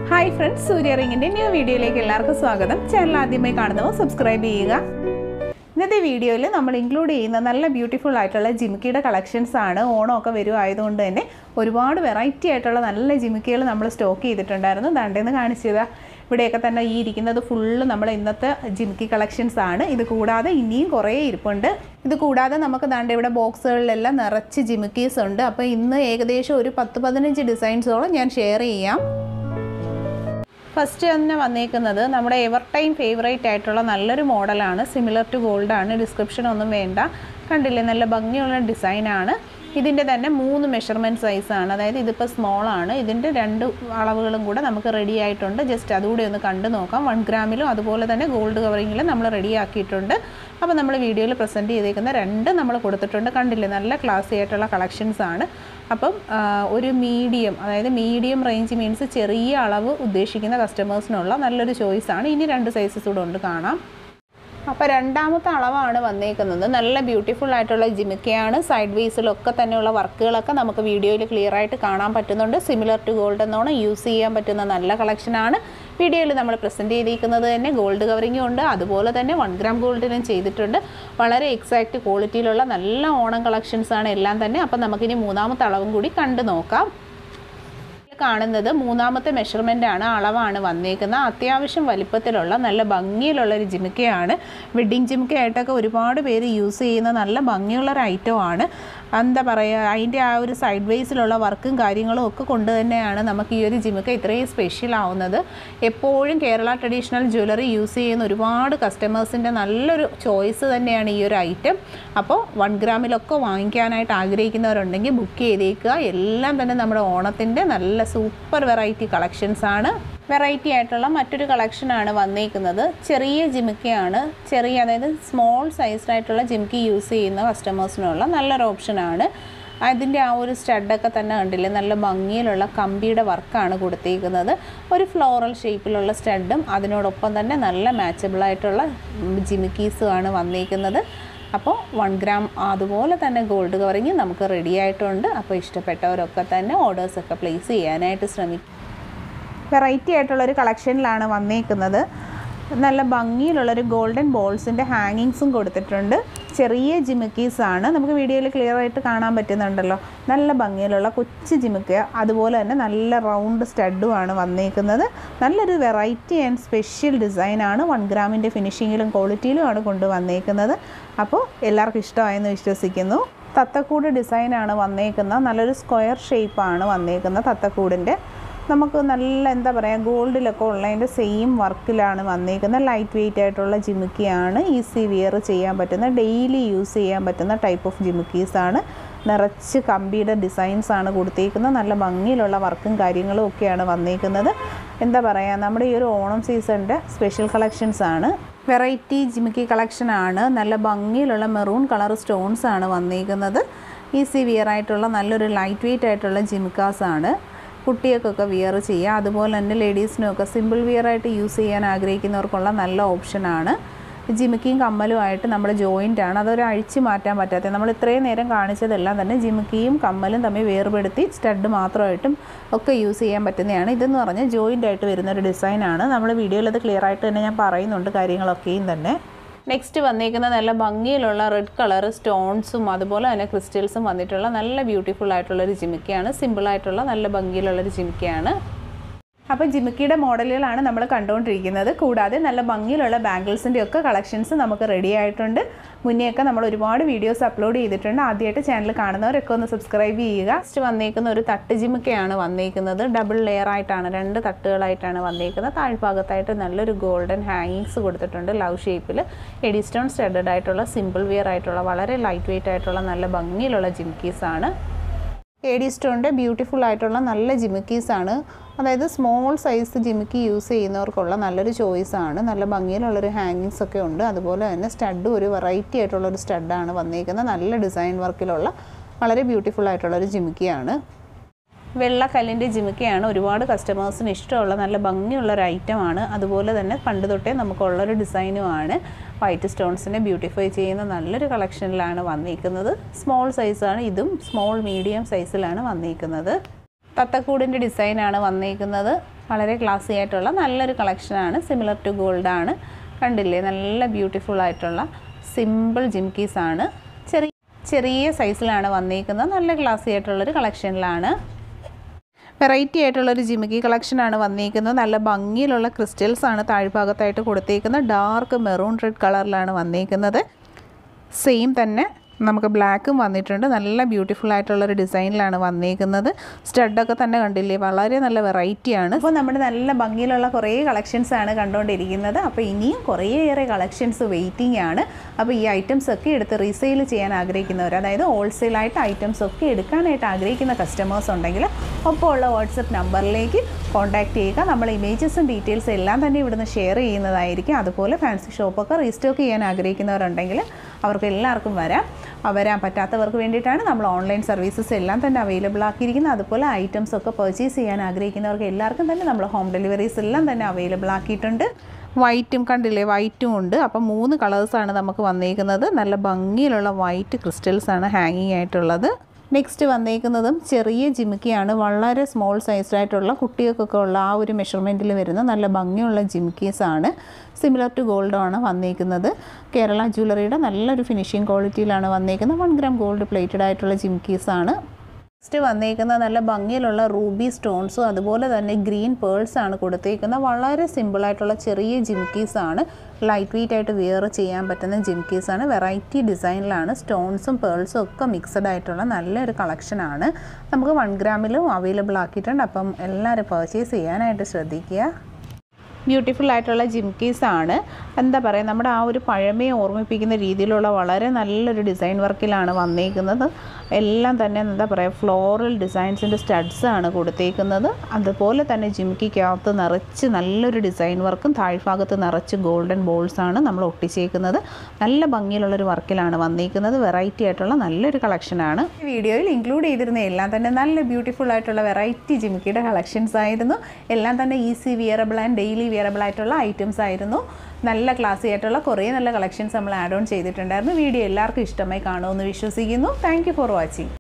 hi friends Surya റിങ്ങിൻ്റെ new വീഡിയോയിലേക്ക് എല്ലാവർക്കും സ്വാഗതം ചാനൽ ആദ്യമായി കാണുന്നവർ സബ്സ്ക്രൈബ് ചെയ്യുക ഇന്നത്തെ വീഡിയോയിൽ നമ്മൾ ഇൻക്ലൂഡ് ചെയ്യുന്ന നല്ല ബ്യൂട്ടിഫുൾ ആയിട്ടുള്ള ജിമിക്കിയുടെ കളക്ഷൻസ് ആണ് ഓണമൊക്കെ വരുമായതുകൊണ്ട് തന്നെ ഒരുപാട് വെറൈറ്റി ആയിട്ടുള്ള നല്ല ജിമിക്കികൾ നമ്മൾ സ്റ്റോക്ക് ചെയ്തിട്ടുണ്ടായിരുന്നു ദണ്ടേന്ന് കാണിച്ചത് ഇവിടെയൊക്കെ തന്നെ ഈ ഇരിക്കുന്നത് ഫുള്ള് നമ്മൾ ഇന്നത്തെ ജിമിക്കി കളക്ഷൻസ് ആണ് ഇത് കൂടാതെ ഇനിയും കുറേ ഇരിപ്പുണ്ട് ഇത് കൂടാതെ നമുക്ക് ദാണ്ട് ഇവിടെ ബോക്സുകളിലെല്ലാം നിറച്ച് ജിമിക്കീസ് ഉണ്ട് അപ്പോൾ ഇന്ന് ഏകദേശം ഒരു പത്ത് പതിനഞ്ച് ഡിസൈൻസോളം ഞാൻ ഷെയർ ചെയ്യാം ഫസ്റ്റ് തന്നെ വന്നേക്കുന്നത് നമ്മുടെ എവർ ടൈം ഫേവറേറ്റ് ആയിട്ടുള്ള നല്ലൊരു മോഡലാണ് സിമിലർ ടു ഗോൾഡ് ആണ് ഡിസ്ക്രിപ്ഷൻ ഒന്നും വേണ്ട കണ്ടില്ലേ നല്ല ഭംഗിയുള്ള ഡിസൈനാണ് ഇതിൻ്റെ തന്നെ മൂന്ന് മെഷർമെൻറ്റ് സൈസാണ് അതായത് ഇതിപ്പോൾ സ്മോൾ ആണ് ഇതിൻ്റെ രണ്ട് അളവുകളും കൂടെ നമുക്ക് റെഡി ആയിട്ടുണ്ട് ജസ്റ്റ് അതുകൂടെ ഒന്ന് കണ്ടു നോക്കാം വൺ ഗ്രാമിലും അതുപോലെ തന്നെ ഗോൾഡ് കവറിങ്ങിലും നമ്മൾ റെഡി ആക്കിയിട്ടുണ്ട് അപ്പോൾ നമ്മൾ വീഡിയോയിൽ പ്രസൻറ്റ് ചെയ്തേക്കുന്ന രണ്ട് നമ്മൾ കൊടുത്തിട്ടുണ്ട് കണ്ടില്ലേ നല്ല ക്ലാസി ആയിട്ടുള്ള കളക്ഷൻസ് ആണ് അപ്പം ആ, ഒരു മീഡിയം അതായത് മീഡിയം റേഞ്ച് മീൻസ് ചെറിയ അളവ് ഉദ്ദേശിക്കുന്ന കസ്റ്റമേഴ്സിനുള്ള നല്ലൊരു ചോയ്സാണ് ഇനി രണ്ട് സൈസസ് കൂടെ ഉണ്ട് കാണാം അപ്പോൾ രണ്ടാമത്തെ അളവാണ് വന്നേക്കുന്നത് നല്ല ബ്യൂട്ടിഫുൾ ആയിട്ടുള്ള ജിമിക്കയാണ് സൈഡ് വേസിലൊക്കെ തന്നെയുള്ള വർക്കുകളൊക്കെ നമുക്ക് വീഡിയോയിൽ ക്ലിയർ ആയിട്ട് കാണാൻ പറ്റുന്നുണ്ട് സിമിലർ ടു ഗോൾഡ് എന്നോണം യൂസ് ചെയ്യാൻ പറ്റുന്ന നല്ല കളക്ഷനാണ് വീഡിയോയിൽ നമ്മൾ പ്രസൻറ്റ് ചെയ്തിരിക്കുന്നത് തന്നെ ഗോൾഡ് കവറിങ്ങും ഉണ്ട് അതുപോലെ തന്നെ വൺ ഗ്രാം ഗോൾഡിനും ചെയ്തിട്ടുണ്ട് വളരെ എക്സാക്റ്റ് ക്വാളിറ്റിയിലുള്ള നല്ല ഓണം കളക്ഷൻസ് ആണ് എല്ലാം തന്നെ അപ്പം നമുക്കിനി മൂന്നാമത്തെ അളവും കൂടി കണ്ടു നോക്കാം കാണുന്നത് മൂന്നാമത്തെ മെഷർമെൻ്റ് ആണ് അളവാണ് വന്നേക്കുന്നത് അത്യാവശ്യം വലിപ്പത്തിലുള്ള നല്ല ഭംഗിയിലുള്ള ഒരു ജിമിക്കയാണ് വെഡ്ഡിങ് ജിമിക്കയായിട്ടൊക്കെ ഒരുപാട് പേര് യൂസ് ചെയ്യുന്ന നല്ല ഭംഗിയുള്ള ഒരു ഐറ്റമാണ് എന്താ പറയുക അതിൻ്റെ ആ ഒരു സൈഡ് വേസിലുള്ള വർക്കും കാര്യങ്ങളും ഒക്കെ കൊണ്ട് തന്നെയാണ് നമുക്ക് ഈ ഒരു ജിമിക്ക ഇത്രയും സ്പെഷ്യൽ ആവുന്നത് എപ്പോഴും കേരള ട്രഡീഷണൽ ജ്വല്ലറി യൂസ് ചെയ്യുന്ന ഒരുപാട് കസ്റ്റമേഴ്സിൻ്റെ നല്ലൊരു ചോയ്സ് തന്നെയാണ് ഈ ഒരു ഐറ്റം അപ്പോൾ വൺ ഗ്രാമിലൊക്കെ വാങ്ങിക്കാനായിട്ട് ആഗ്രഹിക്കുന്നവരുണ്ടെങ്കിൽ ബുക്ക് ചെയ്തേക്കുക എല്ലാം തന്നെ നമ്മുടെ ഓണത്തിൻ്റെ നല്ല സൂപ്പർ വെറൈറ്റി കളക്ഷൻസ് ആണ് വെറൈറ്റി ആയിട്ടുള്ള മറ്റൊരു കളക്ഷനാണ് വന്നേക്കുന്നത് ചെറിയ ജിമിക്കയാണ് ചെറിയ അതായത് സ്മോൾ സൈസ്ഡായിട്ടുള്ള ജിമിക്കി യൂസ് ചെയ്യുന്ന കസ്റ്റമേഴ്സിനുള്ള നല്ലൊരു ഓപ്ഷനാണ് അതിൻ്റെ ആ ഒരു സ്റ്റഡൊക്കെ തന്നെ കണ്ടില്ലേ നല്ല ഭംഗിയിലുള്ള കമ്പിയുടെ വർക്കാണ് കൊടുത്തേക്കുന്നത് ഒരു ഫ്ലോറൽ ഷേപ്പിലുള്ള സ്റ്റഡും അതിനോടൊപ്പം തന്നെ നല്ല മാച്ചബിളായിട്ടുള്ള ജിമിക്കീസുമാണ് വന്നേക്കുന്നത് അപ്പോൾ വൺ ഗ്രാം അതുപോലെ തന്നെ ഗോൾഡ് കവറിങ് നമുക്ക് റെഡി ആയിട്ടുണ്ട് അപ്പോൾ ഇഷ്ടപ്പെട്ടവരൊക്കെ തന്നെ ഓർഡേഴ്സൊക്കെ പ്ലേസ് ചെയ്യാനായിട്ട് ശ്രമിക്കും വെറൈറ്റി ആയിട്ടുള്ളൊരു കളക്ഷനിലാണ് വന്നേക്കുന്നത് നല്ല ഭംഗിയിലുള്ളൊരു ഗോൾഡൻ ബോൾസിൻ്റെ ഹാങ്ങിങ്സും കൊടുത്തിട്ടുണ്ട് ചെറിയ ജിമിക്കീസ് ആണ് നമുക്ക് വീഡിയോയിൽ ക്ലിയർ ആയിട്ട് കാണാൻ പറ്റുന്നുണ്ടല്ലോ നല്ല ഭംഗിയിലുള്ള കൊച്ചു ജിമിക്ക അതുപോലെ തന്നെ നല്ല റൗണ്ട് സ്റ്റഡുമാണ് വന്നേക്കുന്നത് നല്ലൊരു വെറൈറ്റി ആൻഡ് സ്പെഷ്യൽ ഡിസൈനാണ് വൺ ഗ്രാമിൻ്റെ ഫിനിഷിങ്ങിലും ക്വാളിറ്റിയിലുമാണ് കൊണ്ടുവന്നേക്കുന്നത് അപ്പോൾ എല്ലാവർക്കും ഇഷ്ടമായെന്ന് വിശ്വസിക്കുന്നു തത്തക്കൂട് ഡിസൈനാണ് വന്നേക്കുന്നത് നല്ലൊരു സ്ക്വയർ ഷേപ്പാണ് വന്നേക്കുന്നത് തത്തക്കൂടിൻ്റെ നമുക്ക് നല്ല എന്താ പറയുക ഗോൾഡിലൊക്കെ ഉള്ളതിൻ്റെ സെയിം വർക്കിലാണ് വന്നേക്കുന്നത് ലൈറ്റ് വെയിറ്റ് ആയിട്ടുള്ള ജിമിക്കിയാണ് ഈസി വിയർ ചെയ്യാൻ പറ്റുന്ന ഡെയിലി യൂസ് ചെയ്യാൻ പറ്റുന്ന ടൈപ്പ് ഓഫ് ജിമിക്കീസാണ് നിറച്ച് കമ്പിയുടെ ഡിസൈൻസ് ആണ് കൊടുത്തേക്കുന്നത് നല്ല ഭംഗിയിലുള്ള വർക്കും കാര്യങ്ങളും ഒക്കെയാണ് വന്നേക്കുന്നത് എന്താ പറയുക നമ്മുടെ ഈ ഒരു ഓണം സീസണിൻ്റെ സ്പെഷ്യൽ കളക്ഷൻസ് ആണ് വെറൈറ്റി ജിമിക്കി കളക്ഷനാണ് നല്ല ഭംഗിയിലുള്ള മെറൂൺ കളർ സ്റ്റോൺസ് ആണ് വന്നേക്കുന്നത് ഈസി വിയർ ആയിട്ടുള്ള നല്ലൊരു ലൈറ്റ് വെയിറ്റ് ആയിട്ടുള്ള ജിമിക്കാസ് ആണ് കുട്ടികൾക്കൊക്കെ വിയർ ചെയ്യുക അതുപോലെ തന്നെ ലേഡീസിനൊക്കെ സിമ്പിൾ വിയർ ആയിട്ട് യൂസ് ചെയ്യാൻ ആഗ്രഹിക്കുന്നവർക്കുള്ള നല്ല ഓപ്ഷനാണ് ജിമിക്കിയും കമ്മലുമായിട്ട് നമ്മുടെ ജോയിൻ്റ് ആണ് അതൊരു അഴിച്ച് മാറ്റാൻ പറ്റാത്ത നമ്മൾ ഇത്രയും നേരം കാണിച്ചതെല്ലാം തന്നെ ജിമിക്കിയും കമ്മലും തമ്മിൽ വേർപെടുത്തി സ്റ്റഡ് മാത്രമായിട്ടും ഒക്കെ യൂസ് ചെയ്യാൻ പറ്റുന്നതാണ് ഇതെന്ന് പറഞ്ഞാൽ ജോയിൻ്റ് ആയിട്ട് വരുന്ന ഒരു ഡിസൈനാണ് നമ്മൾ വീഡിയോയിൽ അത് ക്ലിയർ ആയിട്ട് തന്നെ ഞാൻ പറയുന്നുണ്ട് കാര്യങ്ങളൊക്കെയും തന്നെ നെക്സ്റ്റ് വന്നേക്കുന്ന നല്ല ഭംഗിയിലുള്ള റെഡ് കളർ സ്റ്റോൺസും അതുപോലെ തന്നെ ക്രിസ്റ്റൽസും വന്നിട്ടുള്ള നല്ല ബ്യൂട്ടിഫുൾ ആയിട്ടുള്ള ഒരു ജിമിക്കയാണ് സിമ്പിൾ ആയിട്ടുള്ള നല്ല ഭംഗിയിലുള്ള ഒരു ജിമിക്കയാണ് അപ്പോൾ ജിമിക്കിയുടെ മോഡലുകളാണ് നമ്മൾ കണ്ടുകൊണ്ടിരിക്കുന്നത് കൂടാതെ നല്ല ഭംഗിയിലുള്ള ബാംഗിൾസിൻ്റെ ഒക്കെ കളക്ഷൻസ് നമുക്ക് റെഡി ആയിട്ടുണ്ട് മുന്നെയൊക്കെ നമ്മൾ ഒരുപാട് വീഡിയോസ് അപ്ലോഡ് ചെയ്തിട്ടുണ്ട് ആദ്യമായിട്ട് ചാനൽ കാണുന്നവരൊക്കെ ഒന്ന് സബ്സ്ക്രൈബ് ചെയ്യുക നെക്സ്റ്റ് വന്നേക്കുന്ന ഒരു തട്ട് ജിമിക്കയാണ് വന്നേക്കുന്നത് ഡബിൾ ലെയർ ആയിട്ടാണ് രണ്ട് തട്ടുകളായിട്ടാണ് വന്നേക്കുന്നത് താഴ്ഭാഗത്തായിട്ട് നല്ലൊരു ഗോൾഡൻ ഹാങ്ങിങ്സ് കൊടുത്തിട്ടുണ്ട് ലവ് ഷേപ്പിൽ എഡി സ്റ്റോൺ സ്റ്റഡഡ് ആയിട്ടുള്ള സിമ്പിൾ വിയർ ആയിട്ടുള്ള വളരെ ലൈറ്റ് വെയിറ്റ് ആയിട്ടുള്ള നല്ല ഭംഗിയിലുള്ള ജിമിക്കീസാണ് എഡി സ്റ്റോണിൻ്റെ ബ്യൂട്ടിഫുൾ ആയിട്ടുള്ള നല്ല ജിമിക്കീസ് ആണ് അതായത് സ്മോൾ സൈസ് ജിമിക്കി യൂസ് ചെയ്യുന്നവർക്കുള്ള നല്ലൊരു ചോയ്സ് ആണ് നല്ല ഭംഗിയിലുള്ളൊരു ഹാങ്ങിങ്സ് ഒക്കെ ഉണ്ട് അതുപോലെ തന്നെ സ്റ്റഡ് ഒരു വെറൈറ്റി ആയിട്ടുള്ള ഒരു സ്റ്റഡാണ് വന്നിരിക്കുന്നത് നല്ല ഡിസൈൻ വർക്കിലുള്ള വളരെ ബ്യൂട്ടിഫുൾ ആയിട്ടുള്ള ഒരു ജിമിക്കിയാണ് വെള്ളക്കല്ലിൻ്റെ ജിമിക്കയാണ് ഒരുപാട് കസ്റ്റമേഴ്സിന് ഇഷ്ടമുള്ള നല്ല ഭംഗിയുള്ള ഒരു ഐറ്റമാണ് അതുപോലെ തന്നെ പണ്ട് തൊട്ടേ നമുക്കുള്ളൊരു ഡിസൈനുമാണ് വൈറ്റ് സ്റ്റോൺസിനെ ബ്യൂട്ടിഫൈ ചെയ്യുന്ന നല്ലൊരു കളക്ഷനിലാണ് വന്നിരിക്കുന്നത് സ്മോൾ സൈസാണ് ഇതും സ്മോൾ മീഡിയം സൈസിലാണ് വന്നിരിക്കുന്നത് തത്തക്കൂടിൻ്റെ ഡിസൈനാണ് വന്നിരിക്കുന്നത് വളരെ ക്ലാസി ആയിട്ടുള്ള നല്ലൊരു കളക്ഷനാണ് സിമിലർ ടു ഗോൾഡ് ആണ് കണ്ടില്ലേ നല്ല ബ്യൂട്ടിഫുൾ ആയിട്ടുള്ള സിമ്പിൾ ജിംകീസ് ആണ് ചെറിയ ചെറിയ സൈസിലാണ് വന്നിരിക്കുന്നത് നല്ല ക്ലാസി ആയിട്ടുള്ളൊരു കളക്ഷനിലാണ് വെറൈറ്റി ആയിട്ടുള്ളൊരു ജിമിക്കി കളക്ഷനാണ് വന്നിരിക്കുന്നത് നല്ല ഭംഗിയിലുള്ള ക്രിസ്റ്റൽസ് ആണ് താഴ്ഭാഗത്തായിട്ട് കൊടുത്തേക്കുന്നത് ഡാർക്ക് മെറൂൺ റെഡ് കളറിലാണ് വന്നിരിക്കുന്നത് സെയിം തന്നെ നമുക്ക് ബ്ലാക്കും വന്നിട്ടുണ്ട് നല്ല ബ്യൂട്ടിഫുൾ ആയിട്ടുള്ളൊരു ഡിസൈനിലാണ് വന്നിരിക്കുന്നത് സ്റ്റഡൊക്കെ തന്നെ കണ്ടില്ലേ വളരെ നല്ല വെറൈറ്റിയാണ് അപ്പോൾ നമ്മുടെ നല്ല ഭംഗിയിലുള്ള കുറേ കളക്ഷൻസ് ആണ് കണ്ടുകൊണ്ടിരിക്കുന്നത് അപ്പോൾ ഇനിയും കുറേയേറെ കളക്ഷൻസ് വെയിറ്റിംഗ് ആണ് അപ്പോൾ ഈ ഐറ്റംസ് ഒക്കെ എടുത്ത് റീസെയിൽ ചെയ്യാൻ ആഗ്രഹിക്കുന്നവർ അതായത് ഹോൾസെയിലായിട്ട് ഐറ്റംസ് ഒക്കെ എടുക്കാനായിട്ട് ആഗ്രഹിക്കുന്ന കസ്റ്റമേഴ്സ് ഉണ്ടെങ്കിൽ ഒപ്പം ഉള്ള വാട്സപ്പ് നമ്പറിലേക്ക് കോൺടാക്ട് ചെയ്യുക നമ്മൾ ഇമേജസും ഡീറ്റെയിൽസും എല്ലാം തന്നെ ഇവിടുന്ന് ഷെയർ ചെയ്യുന്നതായിരിക്കും അതുപോലെ ഫാൻസി ഷോപ്പൊക്കെ റീസ്റ്റോക്ക് ചെയ്യാൻ ആഗ്രഹിക്കുന്നവരുണ്ടെങ്കിൽ അവർക്ക് എല്ലാവർക്കും വരാം ആ, വരാൻ പറ്റാത്തവർക്ക് വേണ്ടിയിട്ടാണ് നമ്മൾ ഓൺലൈൻ സർവീസസ് എല്ലാം തന്നെ അവൈലബിൾ ആക്കിയിരിക്കുന്നത് അതുപോലെ ഐറ്റംസ് ഒക്കെ പർച്ചേസ് ചെയ്യാൻ ആഗ്രഹിക്കുന്നവർക്ക് എല്ലാവർക്കും തന്നെ നമ്മൾ ഹോം ഡെലിവറീസ് എല്ലാം തന്നെ അവൈലബിൾ ആക്കിയിട്ടുണ്ട് വൈറ്റും കണ്ടില്ലേ വൈറ്റും ഉണ്ട് അപ്പം മൂന്ന് കളേഴ്സാണ് നമുക്ക് വന്നിരിക്കുന്നത് നല്ല ഭംഗിയിലുള്ള വൈറ്റ് ക്രിസ്റ്റൽസ് ആണ് ഹാങ്ങിങ് ആയിട്ടുള്ളത് നെക്സ്റ്റ് വന്നേക്കുന്നതും ചെറിയ ജിമിക്കിയാണ് വളരെ സ്മോൾ സൈസ്ഡ് ആയിട്ടുള്ള കുട്ടികൾക്കൊക്കെ ഉള്ള ആ ഒരു മെഷർമെൻറ്റിൽ വരുന്ന നല്ല ഭംഗിയുള്ള ജിമിക്കീസ് ആണ് സിമിലർ ടു ഗോൾഡ് ആണ് വന്നേക്കുന്നത് കേരള ജ്വല്ലറിയുടെ നല്ലൊരു ഫിനിഷിംഗ് ക്വാളിറ്റിയിലാണ് വന്നേക്കുന്നത് വൺ ഗ്രാം ഗോൾഡ് പ്ലേറ്റഡ് ആയിട്ടുള്ള ജിമിക്കീസ് ആണ് നെക്സ്റ്റ് വന്നേക്കുന്ന നല്ല ഭംഗിയിലുള്ള റൂബി സ്റ്റോൺസും അതുപോലെ തന്നെ ഗ്രീൻ പേൾസ് ആണ് കൊടുത്തേക്കുന്നത് വളരെ സിമ്പിളായിട്ടുള്ള ചെറിയ ജിംക്കീസ് ആണ് ലൈറ്റ് വെയിറ്റ് ആയിട്ട് വിയർ ചെയ്യാൻ പറ്റുന്ന ജിംക്കീസ് ആണ് വെറൈറ്റി ഡിസൈനിലാണ് സ്റ്റോൺസും പേൾസും ഒക്കെ മിക്സഡ് ആയിട്ടുള്ള നല്ലൊരു കളക്ഷനാണ് നമുക്ക് വൺ ഗ്രാമിലും അവൈലബിൾ ആക്കിയിട്ടുണ്ട് അപ്പം എല്ലാവരും പർച്ചേസ് ചെയ്യാനായിട്ട് ശ്രദ്ധിക്കുക ബ്യൂട്ടിഫുൾ ആയിട്ടുള്ള ജിംക്കീസ് ആണ് എന്താ പറയുക നമ്മുടെ ആ ഒരു പഴമയെ ഓർമ്മിപ്പിക്കുന്ന രീതിയിലുള്ള വളരെ നല്ലൊരു ഡിസൈൻ വർക്കിലാണ് വന്നേക്കുന്നത് എല്ലാം തന്നെ എന്താ പറയുക ഫ്ലോറൽ ഡിസൈൻസിൻ്റെ സ്റ്റഡ്സ് ആണ് കൊടുത്തേക്കുന്നത് അതുപോലെ തന്നെ ജിംക്കിക്കകത്ത് നിറച്ച് നല്ലൊരു ഡിസൈൻ വർക്കും താഴ്ഭാഗത്ത് നിറച്ച് ഗോൾഡൻ ബോൾസ് ആണ് നമ്മൾ ഒട്ടിച്ചേക്കുന്നത് നല്ല ഭംഗിയിലുള്ളൊരു വർക്കിലാണ് വന്നിരിക്കുന്നത് വെറൈറ്റി ആയിട്ടുള്ള നല്ലൊരു കളക്ഷനാണ് ഈ വീഡിയോയിൽ ഇൻക്ലൂഡ് ചെയ്തിരുന്ന എല്ലാം തന്നെ നല്ല ബ്യൂട്ടിഫുൾ ആയിട്ടുള്ള വെറൈറ്റി ജിമിക്കിയുടെ കളക്ഷൻസ് ആയിരുന്നു എല്ലാം തന്നെ easy wearable and daily wearable ആയിട്ടുള്ള ഐറ്റംസ് ആയിരുന്നു നല്ല ക്ലാസ്സി ആയിട്ടുള്ള കുറേ നല്ല കളക്ഷൻസ് നമ്മൾ ആഡ് ഓൺ ചെയ്തിട്ടുണ്ടായിരുന്നു വീഡിയോ എല്ലാവർക്കും ഇഷ്ടമായി കാണുമെന്ന് വിശ്വസിക്കുന്നു താങ്ക് ഫോർ വാച്ചിങ്